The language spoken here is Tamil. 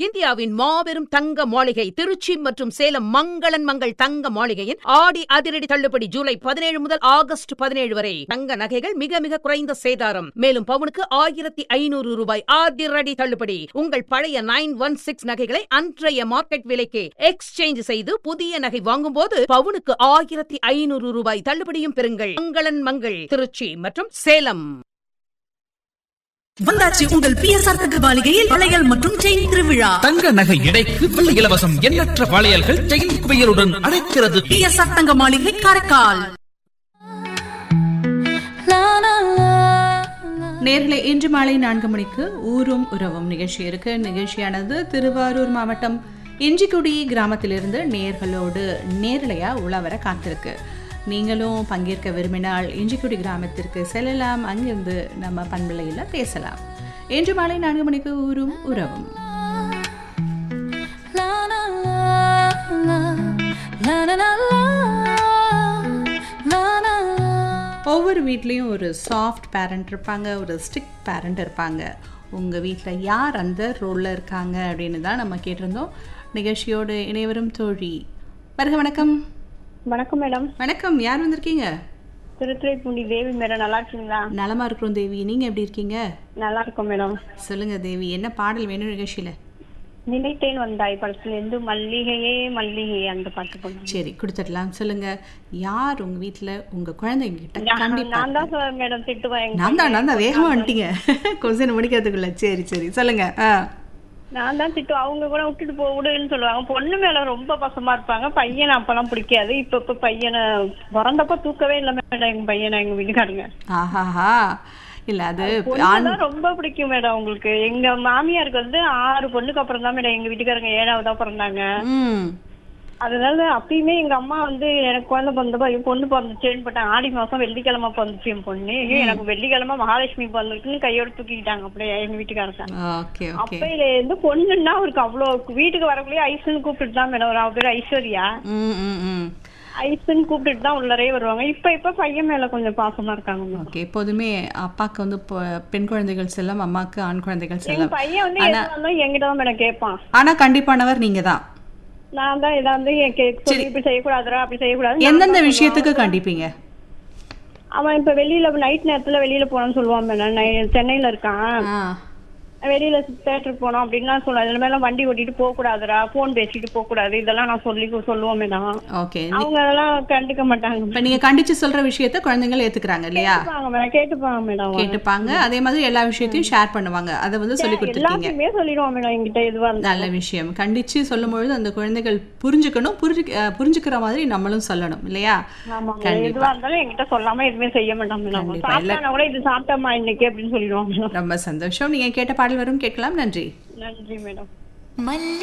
இந்தியாவின் மாபெரும் தங்க மாளிகை திருச்சி மற்றும் சேலம் மங்களன் மங்கள் தங்க மாளிகையின் ஆடி அதிரடி தள்ளுபடி ஜூலை பதினேழு முதல் ஆகஸ்ட் பதினேழு வரை தங்க நகைகள் மிக மிக குறைந்த சேதாரம் மேலும் பவுனுக்கு ஆயிரத்தி ஐநூறு ரூபாய் அதிரடி தள்ளுபடி உங்கள் பழைய நைன் ஒன் சிக்ஸ் நகைகளை அன்றைய மார்க்கெட் விலைக்கு எக்ஸ்சேஞ்ச் செய்து புதிய நகை வாங்கும்போது பவுனுக்கு ஆயிரத்தி ஐநூறு ரூபாய் தள்ளுபடியும் பெறுங்கள் மங்களன் மங்கள் திருச்சி மற்றும் சேலம் வந்தாச்சு உங்கள் பிஎஸ்ஆர் தங்க மாளிகையில் வளையல் மற்றும் செயின் திருவிழா தங்க நகை எடைக்கு வெள்ளி இலவசம் எண்ணற்ற வளையல்கள் செயின் குவியலுடன் அழைக்கிறது பிஎஸ்ஆர் தங்க மாளிகை காரைக்கால் நேர்களை இன்று மாலை நான்கு மணிக்கு ஊரும் உறவும் நிகழ்ச்சி இருக்கு நிகழ்ச்சியானது திருவாரூர் மாவட்டம் இஞ்சிக்குடி கிராமத்திலிருந்து நேர்களோடு நேரலையா உலவர காத்திருக்கு நீங்களும் பங்கேற்க விரும்பினால் இஞ்சிக்குடி கிராமத்திற்கு செல்லலாம் அங்கிருந்து நம்ம பண்பிலையில் பேசலாம் இன்று மாலை நான்கு மணிக்கு ஊரும் உறவும் ஒவ்வொரு வீட்லேயும் ஒரு சாஃப்ட் பேரண்ட் இருப்பாங்க ஒரு ஸ்ட்ரிக்ட் பேரண்ட் இருப்பாங்க உங்கள் வீட்டில் யார் அந்த ரோலில் இருக்காங்க அப்படின்னு தான் நம்ம கேட்டிருந்தோம் நிகழ்ச்சியோடு இணைவரும் தோழி வருக வணக்கம் வணக்கம் மேடம் வணக்கம் யார் வந்திருக்கீங்க திருத்துறைப்பூண்டி தேவி மேடம் நல்லா இருக்கீங்களா நலமா இருக்கிறோம் தேவி நீங்கள் எப்படி இருக்கீங்க நல்லா இருக்கோம் மேடம் சொல்லுங்க தேவி என்ன பாடல் வேணும் நிகழ்ச்சியில் நினைத்தேன் வந்தாய் படத்துல இருந்து மல்லிகையே மல்லிகையே அந்த பாட்டு போனோம் சரி கொடுத்துடலாம் சொல்லுங்க யார் உங்கள் வீட்டில் உங்கள் குழந்தைங்க கிட்ட கண்டிப்பாக நான் தான் சார் மேடம் திட்டுவேன் எங்க நான் தான் நான் தான் வேகமாக வந்துட்டீங்க கொஸ்டின் முடிக்கிறதுக்குள்ள சரி சரி சொல்லுங்க ஆ நான் தான் திட்டு அவங்க கூட விட்டுட்டு போ விடுன்னு சொல்லுவாங்க பொண்ணு மேல ரொம்ப பசமா இருப்பாங்க பையனை அப்பெல்லாம் பிடிக்காது இப்ப இப்ப பையனை பிறந்தப்ப தூக்கவே இல்லை மேடம் எங்க பையனை எங்க வீட்டுக்காரங்க ஆஹாஹா இல்ல அது ஆண் பொண்ணுதான் ரொம்ப பிடிக்கும் மேடம் உங்களுக்கு எங்க மாமியாருக்கு வந்து ஆறு பொண்ணுக்கு அப்புறம் தான் மேடம் எங்க வீட்டுக்காரங்க ஏழாவதா பிறந்தாங்க ம் அதனால அப்பயுமே எங்க அம்மா வந்து எனக்கு குழந்தை பிறந்தப்ப ஐயோ பொண்ணு பிறந்துச்சேன்னு போட்டாங்க ஆடி மாசம் வெள்ளிக்கிழமை பிறந்துச்சு என் பொண்ணு ஐயோ எனக்கு வெள்ளிக்கிழமை மகாலட்சுமி பிறந்திருக்குன்னு கையோட தூக்கிக்கிட்டாங்க அப்படியே எங்க வீட்டுக்காரங்க ஓகே ஓகே அப்பையில இருந்து பொண்ணுன்னா அவருக்கு அவ்வளவு வீட்டுக்கு வரக்குள்ளேயே ஐஸ்ன்னு கூப்பிட்டுட்டு தான் மேடம் அவ பேர் ஐஸ்வர்யா ம் ம் ம் ஐஸ்ன்னு கூப்பிட்டுட்டு தான் உள்ளரே வருவாங்க இப்ப இப்ப பையன் மேல கொஞ்சம் பாசமா இருக்காங்க மேடம் ஓகே எப்போதுமே அப்பாக்கு வந்து பொ- பெண் குழந்தைகள் செல்லம் அம்மாக்கு ஆண் குழந்தைகள் எங்க செல்லம் பையன் வந்து எதா இருந்தாலும் என்கிட்ட தான் மேடம் கேட்பான் ஆனா கண்டிப்பானவர் நீங்க தான் நான் தான் ஏதாவது வந்து என் கே- சொல்லி இப்படி செய்யக்கூடாதுடா அப்படி செய்யக்கூடாது எந்தெந்த விஷயத்துக்கு கண்டிப்பீங்க அவன் இப்ப வெளியில நைட் நேரத்துல வெளியில போனான்னு சொல்லுவான் மேடம் நை- சென்னையில இருக்கான் ஆ வெளியில தேட்டருக்கு போனோம் அப்படின்லாம் சொல்லுவாங்க இதுல மேல வண்டி ஓட்டிட்டு போக கூடாதுடா போன் பேசிட்டு போக கூடாது இதெல்லாம் நான் சொல்லி சொல்லுவோம் மேடம் ஓகே அவங்க அதெல்லாம் கண்டுக்க மாட்டாங்க இப்ப நீங்க கண்டிச்சு சொல்ற விஷயத்த குழந்தைகள் ஏத்துக்கிறாங்க இல்லையா கேட்டுப்பாங்க மேடம் கேட்டுப்பாங்க மேடம் அவங்க. கேட்டுப்பாங்க அதே மாதிரி எல்லா விஷயத்தையும் ஷேர் பண்ணுவாங்க அதை வந்து சொல்லி கொடுத்துருக்கீங்க எல்லாத்தையுமே சொல்லிடுவான் மேடம் என்கிட்ட எதுவா இருந்தா நல்ல விஷயம் கண்டிச்சு சொல்லும் பொழுது அந்த குழந்தைகள் புரிஞ்சுக்கணும் புரிஞ்சு அஹ் புரிஞ்சுக்கிற மாதிரி நம்மளும் சொல்லணும் இல்லையா ஆமா மேடம் கண்டிப்பா எதுவா இருந்தாலும் என்கிட்ட சொல்லாம எதுவுமே செய்ய மாட்டான் மேடம் கண்டிப்பா. சாப்பிட்டானா கூட இது சாப்பிட்டம்மா இன்னைக்கு அப்படின்னு சொல்லிடுவான் மேடம் ரொம்ப சந்தோஷம் நீங்க கேட்ட பாடல் வரும் கேட்கலாம் நன்றி நன்றி மேடம் மல்லி